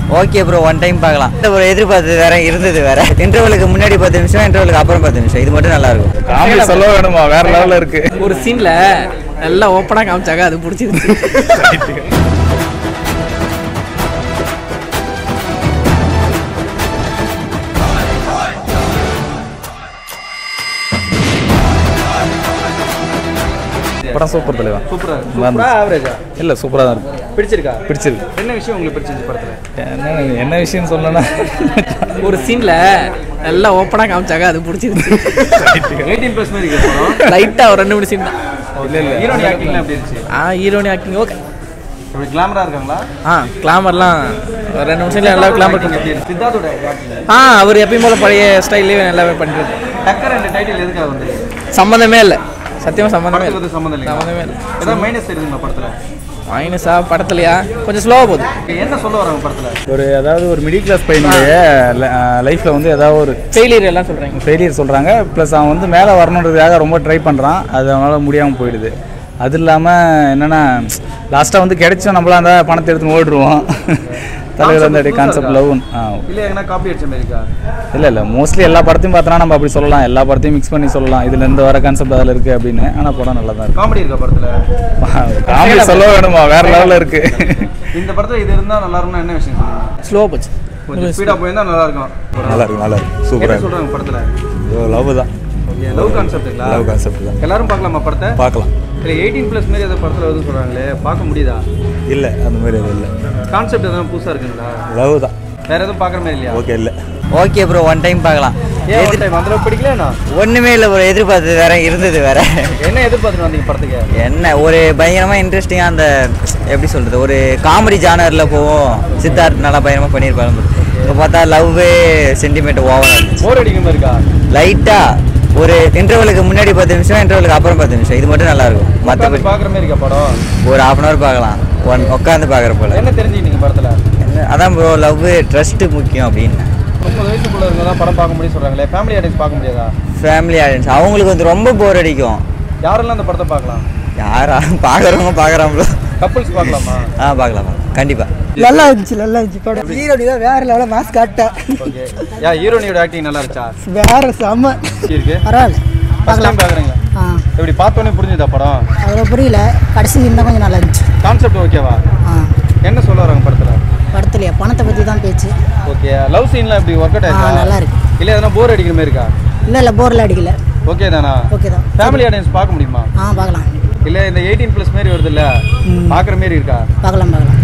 Okay bro one time பார்க்கலாம் இந்த ஒரு எதிர்பார்த்தது வேற இருந்தது வேற இன்டர்வலுக்கு முன்னாடி பத்து நிமிஷம் இன்டர்வலுக்கு அப்புறம் பத்து நிமிஷம் இது மட்டும் நல்லா இருக்கும் காமெடி சொல்ல வேணுமா வேற லெவல்ல இருக்கு ஒரு சீன்ல எல்லாம் ஓப்பனா காமிச்சாங்க அது பிடிச்சிருச்சு படம் சூப்பர் தலைவா சூப்பரா நல்லா சூப்பரா ஆவரேஜா இல்ல சூப்பரா தான் இருக்கு பிடிச்சிருக்கா பிடிச்சிருக்கு என்ன விஷயம் உங்களுக்கு பிடிச்சிருந்துச்சு படத்துல என்ன என்ன விஷயம் சொல்லணும்னா ஒரு சீன்ல எல்லாம் ஓப்பனா காமிச்சாங்க அது பிடிச்சிருச்சு எயிட்டீன் ப்ளஸ் மாதிரி இருக்கு படம் லைட்டா ஒரு ரெண்டு மூணு சீன் தான் இல்ல இல்ல ஹீரோனி ஆக்டிங்லாம் எப்படி இருந்துச்சு ஆ ஹீரோனி ஆக்டிங் ஓகே இப்படி கிளாமரா இருக்காங்களா ஆ கிளாமர்லாம் ஒரு ரெண்டு நிமிஷம் நல்லா கிளாமர் acting எப்படி இருக்கு? சித்தார்த்தோட ஆக்டிங் ஆ அவர் எப்பயும் போல பழைய ஸ்டைல்லே நல்லாவே பண்ணிட்டு டக்கர் ரெண்டு டைட்டில் எதுக்காக வந்தது சம்மந்தமே இல்லை சத்தியமா சம்மந்தமே படத்துக்கு இல்லை வந்து சம்மந்தம் இல்லையா சம்மந்தமே இல்லை ஏதாவது மைனஸ் தெரியுதுங்களா படத்துல மைனஸா படத்துலையா கொஞ்சம் ஸ்லோவாக போகுது என்ன சொல்ல வராங்க படத்துல ஒரு அதாவது ஒரு மிடில் கிளாஸ் பையனுடைய லைஃப்ல வந்து ஏதாவது ஒரு ஃபெயிலியர் எல்லாம் சொல்கிறாங்க ஃபெயிலியர் சொல்கிறாங்க ப்ளஸ் அவன் வந்து மேலே வரணுன்றதுக்காக ரொம்ப ட்ரை பண்ணுறான் அது அவனால் முடியாமல் போயிடுது அது இல்லாமல் என்னென்னா லாஸ்ட்டாக வந்து கிடைச்சோம் நம்மளாம் அந்த பணத்தை எடுத்துன்னு ஓடுருவோம் தலைவர் வந்து அப்படியே கான்செப்ட் லவ் ஆ இல்ல எங்கன்னா காப்பி அடிச்ச மாதிரி இருக்கா இல்லை இல்லை மோஸ்ட்லி எல்லா படத்தையும் பார்த்தோன்னா நம்ம அப்படி சொல்லலாம் எல்லா படத்தையும் மிக்ஸ் பண்ணி சொல்லலாம் இதுல இருந்து வர கான்செப்ட் அதில் இருக்குது அப்படின்னு ஆனால் படம் நல்லா தான் இருக்கு காமெடி இருக்கா படத்துல காமெடி சொல்ல வேணுமா வேற லெவலில் இருக்கு இந்த படத்துல இது இருந்தா நல்லா இருக்கும்னா என்ன விஷயம் சொல்லுங்க ஸ்லோவாக போச்சு கொஞ்சம் ஸ்பீடா போயிருந்தா நல்லா இருக்கும் நல்லா இருக்கு நல்லா இருக்கு என்ன சூப்பராக சொல்றாங்க படத்துல இருக்கு லவ் தான் ஓகே லவ் கான்செப்ட்டுங்களா லவ் கான்செப்ட் தான் எல்லாரும் பார்க்கலாமா படத்தை பார்க்கலாம் இல்லை எயிட்டீன் ப்ளஸ் மாதிரி ஏதோ படத்தில் வந்து சொல்கிறாங்களே பார்க்க முடியுதா இல்லை அந்த மாதிரி எதுவும் இல்லை கான்செப்ட் எதுவும் புதுசாக இருக்குங்களா லவ் தான் வேற எதுவும் பார்க்குற மாதிரி இல்லையா ஓகே இல்லை ஓகே ப்ரோ ஒன் டைம் பார்க்கலாம் ஏன் ஒரு டைம் அந்த பிடிக்கலண்ணா ஒண்ணுமே இல்லை ப்ரோ எதிர்பார்த்தது வேற இருந்தது வேற என்ன எதிர்பார்த்துட்டு வந்தீங்க படத்துக்கு என்ன ஒரு பயங்கரமாக இன்ட்ரெஸ்டிங்காக அந்த எப்படி சொல்கிறது ஒரு காமெடி ஜானரில் போவோம் சித்தார்த் நல்லா பயங்கரமாக பண்ணியிருப்பாரு இப்போ பார்த்தா லவ்வே சென்டிமெண்ட் ஓவராக இருந்துச்சு போர் அடிக்கிற மாதிரி இருக்கா லைட்டாக ஒரு இன்டர்வலுக்கு முன்னாடி பத்து நிமிஷம் இன்டர்வலுக்கு அப்புறம் பத்து நிமிஷம் இது மட்டும் நல்லா இருக்கும் மற்றபடி பார்க்குற மாதிரி இருக்கா படம் ஒரு ஹாஃப் அன் ஹவர் பார்க்கலாம் ஒன் உட்காந்து பார்க்குற போல என்ன தெரிஞ்சுக்கிட்டீங்க படத்தில் என்ன அதான் ப்ரோ லவ் ட்ரஸ்ட்டு முக்கியம் அப்படின்னு முப்பது வயசுக்குள்ள இருங்க தான் படம் பார்க்க முடியும் சொல்கிறாங்களே ஃபேமிலி ஆடியன்ஸ் பார்க்க முடியாதா ஃபேமிலி ஆடியன்ஸ் அவங்களுக்கு வந்து ரொம்ப போர் அடிக்கும் யாரெல்லாம் அந்த படத்தை பார்க்கலாம் யாரா பார்க்குறவங்க பார்க்குறாங்களோ கப்புள்ஸ் பார்க்கலாமா ஆ பார்க்கலாம் பார்க்கலாம் கண்டிப்பாக நல்லா இருந்துச்சு நல்லா இருந்துச்சு படம் ஹீரோனி தான் வேற லெவலில் மாஸ் காட்டேன் ஓகே யா ஹீரோனியோட ஆக்டிங் நல்லா இருந்துச்சா வேற செம்ம எப்படி இருக்கு பரவாயில்ல ஃபர்ஸ்ட் டைம் பார்க்குறீங்களா ஆ எப்படி பார்த்தோன்னே புரிஞ்சுதா படம் அதில் புரியல கடைசி இன்னும் கொஞ்சம் நல்லா இருந்துச்சு கான்செப்ட் ஓகேவா ஆ என்ன சொல்ல வராங்க படத்தில் படத்துலையா பணத்தை பற்றி தான் பேச்சு ஓகே லவ் சீன்லாம் எப்படி ஒர்க் அவுட் ஆ ஆயிருக்கா நல்லா இருக்கு இல்லை எதனா போர் அடிக்கிற மாதிரி இருக்கா இல்லை இல்லை போரில் அடிக்கல ஓகே தானா ஓகே தான் ஃபேமிலி ஆடியன்ஸ் பார்க்க முடியுமா ஆ பார்க்கலாம் இல்லை இந்த எயிட்டீன் ப்ளஸ் மாரி வருது இல்ல பார்க்குற மாரி இருக்கா பார்க்கலாம் பார்க்கலாம்